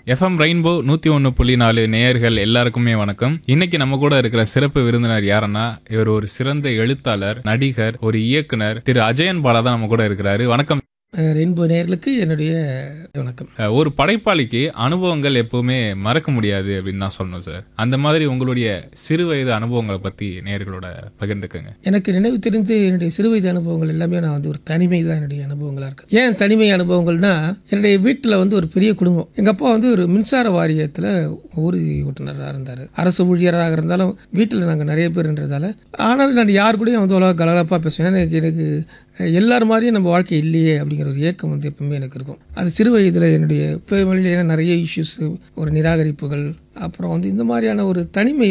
FM rainbow நூத்தி ஒன்னு புள்ளி நாலு நேயர்கள் எல்லாருக்குமே வணக்கம் இன்னைக்கு நம்ம கூட இருக்கிற சிறப்பு விருந்தினர் யாருன்னா இவர் ஒரு சிறந்த எழுத்தாளர் நடிகர் ஒரு இயக்குனர் திரு அஜயன் பாலா தான் நம்ம கூட இருக்கிறாரு வணக்கம் ரெயின்போ நேயர்களுக்கு என்னுடைய வணக்கம் அஹ், ஒரு படைப்பாளிக்கு அனுபவங்கள் எப்பவுமே மறக்க முடியாது அப்படின்னு நான் சொல்லணும் சார் அந்த மாதிரி உங்களுடைய சிறு வயது அனுபவங்களை பத்தி நேயர்களோட பகிர்ந்துக்கங்க எனக்கு நினைவு தெரிந்து என்னுடைய சிறுவயது அனுபவங்கள் எல்லாமே நான் வந்து ஒரு தனிமை தான் என்னுடைய அனுபவங்களாக இருக்கு ஏன் தனிமை அனுபவங்கள்னா என்னுடைய வீட்டில் வந்து ஒரு பெரிய குடும்பம் எங்கள் அப்பா வந்து ஒரு மின்சார வாரியத்தில் ஊர்தி ஓட்டுநராக இருந்தார் அரசு ஊழியராக இருந்தாலும் வீட்டில் நாங்கள் நிறைய பேர்ன்றதால ஆனாலும் நான் யார் கூடயும் வந்து அவ்வளோ கலகலப்பாக பேசுவேன் ஏன்னா எனக்கு எனக்கு எல்லார் மாதிரியும் நம்ம வாழ்க்கை இல்லையே அப்படிங்கிற ஒரு ஏக்கம் வந்து எப்பவுமே எனக்கு இருக்கும் அது சிறு வயதில் என்னுடைய ஃபேமிலியில் ஏன்னா நிறைய இஷ்யூஸ் ஒரு நிராகரிப்புகள் அப்புறம் வந்து இந்த மாதிரியான ஒரு தனிமை